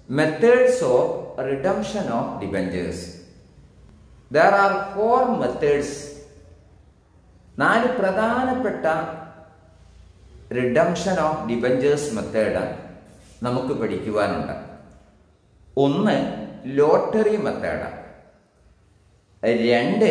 Methods of redemption of debentures. There are four methods. നാല് പ്രധാനപ്പെട്ട redemption of debentures method നമുക്ക് പഠിക്കുവാനുണ്ട് ഒന്ന് ലോട്ടറി മെത്തേഡ് രണ്ട്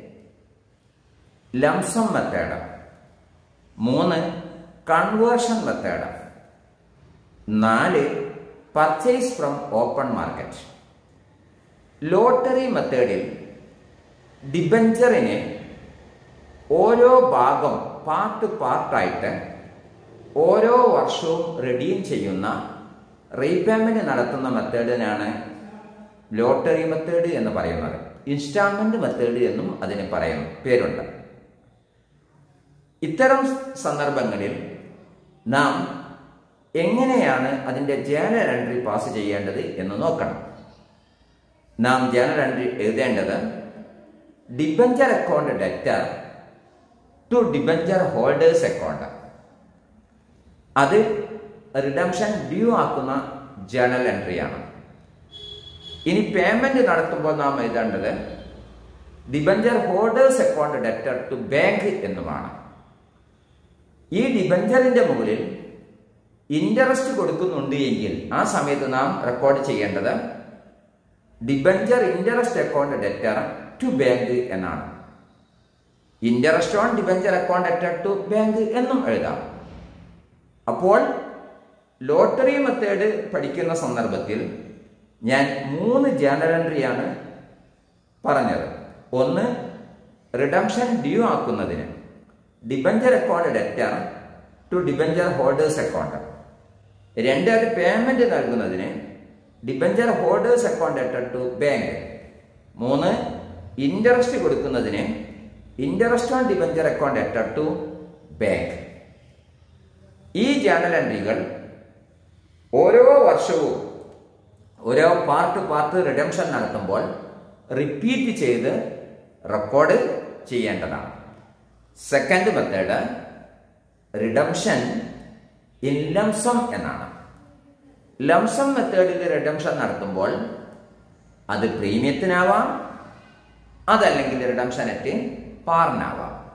ലംസം മെത്തേഡ് മൂന്ന് കൺവേർഷൻ മെത്തേഡ് നാല് purchase from open market lottery മെത്തേഡിൽ ഡിബഞ്ചറിന് ഓരോ ഭാഗം പാർട്ട് പാർട്ടായിട്ട് ഓരോ വർഷവും റെഡീം ചെയ്യുന്ന റീപേയ്മെന്റ് നടത്തുന്ന മെത്തേഡിനാണ് ലോട്ടറി മെത്തേഡ് എന്ന് പറയുന്നത് ഇൻസ്റ്റാൾമെന്റ് മെത്തേഡ് എന്നും അതിന് പറയുന്നു പേരുണ്ട് ഇത്തരം സന്ദർഭങ്ങളിൽ നാം എങ്ങനെയാണ് അതിൻ്റെ ജേണൽ എൻട്രി പാസ് ചെയ്യേണ്ടത് എന്ന് നോക്കണം നാം ജേണൽ എൻട്രി എഴുതേണ്ടത് debenture account debtor to debenture holders account അത് റിഡംഷൻ ഡ്യൂ ആക്കുന്ന ജേണൽ എൻട്രിയാണ് ഇനി പേയ്മെന്റ് നടത്തുമ്പോൾ നാം എഴുതേണ്ടത് debenture holders account debtor to bank എന്നുമാണ് ഈ ഡിബഞ്ചറിന്റെ മുകളിൽ ഇൻട്രസ്റ്റ് കൊടുക്കുന്നുണ്ട് എങ്കിൽ ആ സമയത്ത് നാം റെക്കോർഡ് ചെയ്യേണ്ടത് debenture interest account debtor to bank എന്നാണ് interest on debenture account debtor to bank എന്നും എഴുതാം അപ്പോൾ ലോട്ടറി മെത്തേഡ് പഠിക്കുന്ന സന്ദർഭത്തിൽ ഞാൻ മൂന്ന് ജേണൽ എൻട്രിയാണ് പറഞ്ഞത് ഒന്ന് റിഡംഷൻ ഡ്യൂ ആക്കുന്നതിന് debenture account debtor to debenture holders account രണ്ട് അത് പേയ്മെന്റ് നൽകുന്നതിന് debenture holders account debtor to bank മൂന്ന് ഇൻട്രസ്റ്റ് കൊടുക്കുന്നതിന് interest on debenture account debtor to bank ഈ ജേണൽ എൻട്രികൾ ഓരോ വർഷവും ഓരോ പാർട്ട് പാർട്ട് റിഡംഷൻ നടത്തുമ്പോൾ റിപ്പീറ്റ് ചെയ്ത് റെക്കോർഡ് ചെയ്യേണ്ടതാണ് second method redemption in lump sum എന്നാണ് ലംസം മെത്തേഡിൽ റിഡംഷൻ നടത്തുമ്പോൾ അത് പ്രീമിയത്തിനാവാം അതല്ലെങ്കിൽ റിഡംഷൻ അറ്റ് പാറിനാവാം